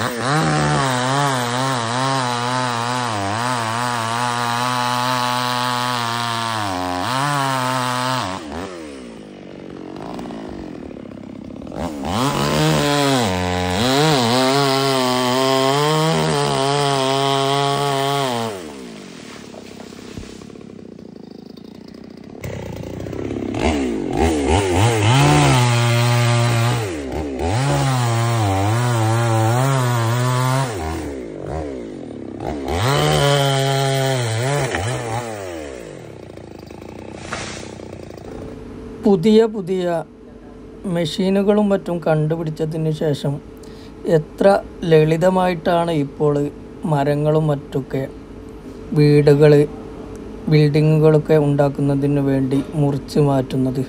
പുതിയ പുതിയ മെഷീനുകളും മറ്റും കണ്ടുപിടിച്ചതിന് ശേഷം എത്ര ലളിതമായിട്ടാണ് ഇപ്പോൾ മരങ്ങളും മറ്റൊക്കെ വീടുകൾ ബിൽഡിങ്ങുകളൊക്കെ ഉണ്ടാക്കുന്നതിന് വേണ്ടി മുറിച്ച് മാറ്റുന്നത്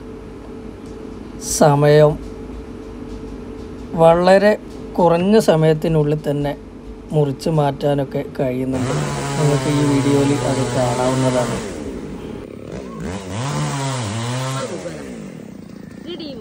സമയം വളരെ കുറഞ്ഞ സമയത്തിനുള്ളിൽ തന്നെ മുറിച്ച് മാറ്റാനൊക്കെ കഴിയുന്നുണ്ട് നിങ്ങൾക്ക് ഈ വീഡിയോയിൽ അത് കാണാവുന്നതാണ് Redeem.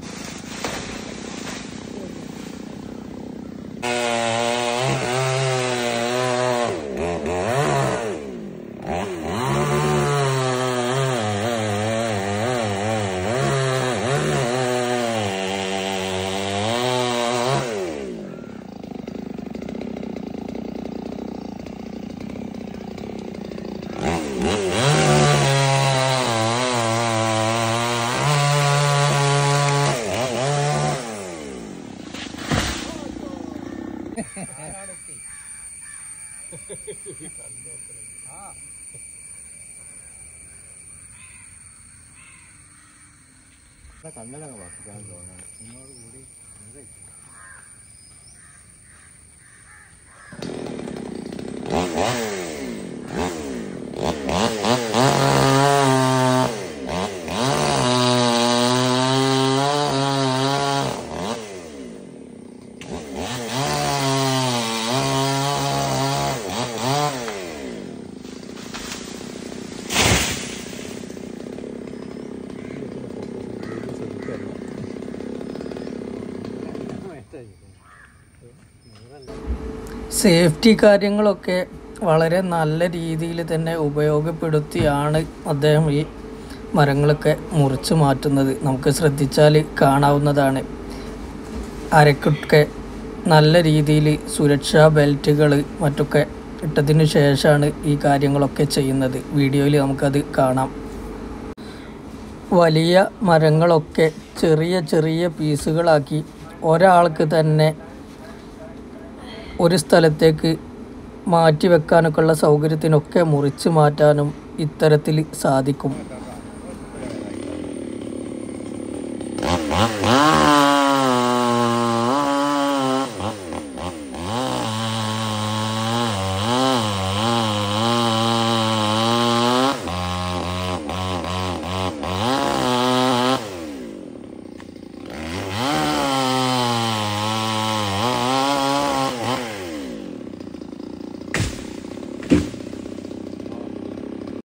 സേഫ്റ്റി കാര്യങ്ങളൊക്കെ വളരെ നല്ല രീതിയിൽ തന്നെ ഉപയോഗപ്പെടുത്തിയാണ് അദ്ദേഹം ഈ മരങ്ങളൊക്കെ മുറിച്ച് മാറ്റുന്നത് നമുക്ക് ശ്രദ്ധിച്ചാൽ കാണാവുന്നതാണ് അരക്കൊക്കെ നല്ല രീതിയിൽ സുരക്ഷാ ബെൽറ്റുകൾ മറ്റൊക്കെ ഇട്ടതിന് ശേഷമാണ് ഈ കാര്യങ്ങളൊക്കെ ചെയ്യുന്നത് വീഡിയോയിൽ നമുക്കത് കാണാം വലിയ മരങ്ങളൊക്കെ ചെറിയ ചെറിയ പീസുകളാക്കി ഒരാൾക്ക് തന്നെ ഒരു സ്ഥലത്തേക്ക് മാറ്റി വെക്കാനൊക്കെ ഉള്ള സൗകര്യത്തിനൊക്കെ മുറിച്ച് മാറ്റാനും ഇത്തരത്തിൽ സാധിക്കും Ah!